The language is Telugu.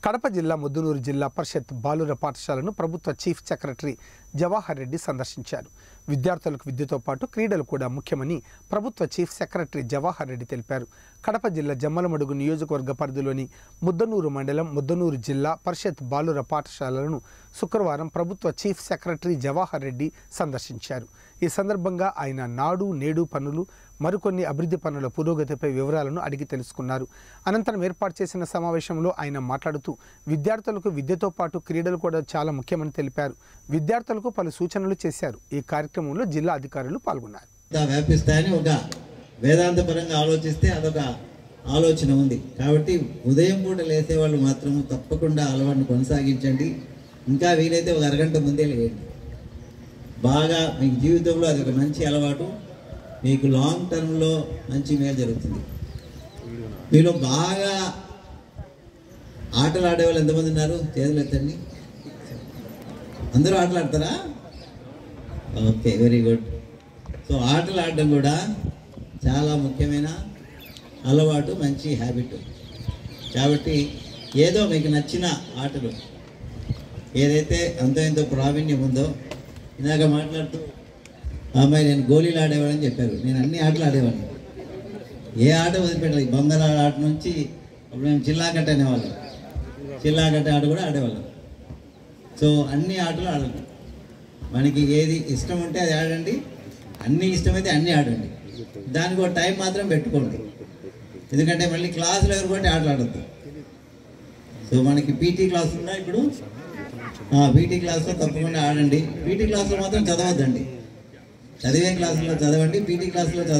కడప జిల్లా ముద్దునూరు జిల్లా పరిషత్ బాలుర పాఠశాలను ప్రభుత్వ చీఫ్ సెక్రటరీ జవాహర్ రెడ్డి సందర్శించారు విద్యార్థులకు విద్యతో పాటు క్రీడలు కూడా ముఖ్యమని ప్రభుత్వ చీఫ్ సెక్రటరీ జవాహర్ రెడ్డి తెలిపారు కడప జిల్లా జమ్మలమడుగు నియోజకవర్గ పరిధిలోని ముద్దనూరు మండలం ముద్దనూరు జిల్లా పరిషత్ బాలుర పాఠశాలలను శుక్రవారం ప్రభుత్వ చీఫ్ సెక్రటరీ జవాహర్ రెడ్డి సందర్శించారు ఈ సందర్భంగా ఆయన నాడు నేడు పనులు మరికొన్ని అభివృద్ధి పనుల పురోగతిపై వివరాలను అడిగి తెలుసుకున్నారు అనంతరం ఏర్పాటు చేసిన సమావేశంలో ఆయన మాట్లాడుతూ విద్యార్థులకు విద్యతో పాటు క్రీడలు కూడా చాలా ముఖ్యమని తెలిపారు విద్యార్థులకు పలు సూచనలు చేశారు ఈ కార్యక్రమంలో జిల్లా అధికారులు పాల్గొన్నారు ఇంత వ్యాపిస్తాయని ఒక వేదాంత పరంగా ఆలోచిస్తే అదొక ఆలోచన ఉంది కాబట్టి ఉదయం పూట లేసే వాళ్ళు మాత్రం తప్పకుండా అలవాటును కొనసాగించండి ఇంకా వీలైతే ఒక అరగంట ముందే లేయండి బాగా మీకు జీవితంలో అది ఒక మంచి అలవాటు మీకు లాంగ్ టర్మ్లో మంచి మేలు జరుగుతుంది మీలో బాగా ఆటలు ఆడే వాళ్ళు ఎంతమంది ఉన్నారు చేతులు ఎత్తండి అందరూ ఆటలు ఆడతారా ఓకే వెరీ గుడ్ సో ఆటలు ఆడడం కూడా చాలా ముఖ్యమైన అలవాటు మంచి హ్యాబిట్ కాబట్టి ఏదో మీకు నచ్చిన ఆటలు ఏదైతే అంతో ఎంతో ప్రావీణ్యం ఉందో ఇందాక మాట్లాడుతూ ఆ అమ్మాయి నేను గోళీలు ఆడేవాడని చెప్పారు నేను అన్ని ఆటలు ఆడేవాడిని ఏ ఆట వదిలిపెట్టాలి బొంగరాల ఆట నుంచి అప్పుడు మేము చిల్లాకట్ట అనేవాళ్ళం చిల్లాకట్ట ఆట కూడా ఆడేవాళ్ళం సో అన్ని ఆటలు ఆడండి మనకి ఏది ఇష్టం ఉంటే అది ఆడండి అన్ని ఇష్టమైతే అన్ని ఆడండి దానికి ఒక టైం మాత్రం పెట్టుకోండి ఎందుకంటే మళ్ళీ క్లాసులో ఎవరు కూడా ఆటలు ఆడద్దు సో మనకి పీటీ క్లాస్ ఉందా ఇప్పుడు పీటీ క్లాస్లో తప్పకుండా ఆడండి పీటీ క్లాస్లో మాత్రం చదవద్దండి చదివే క్లాసులో చదవండి పీటీ క్లాస్లో చదవ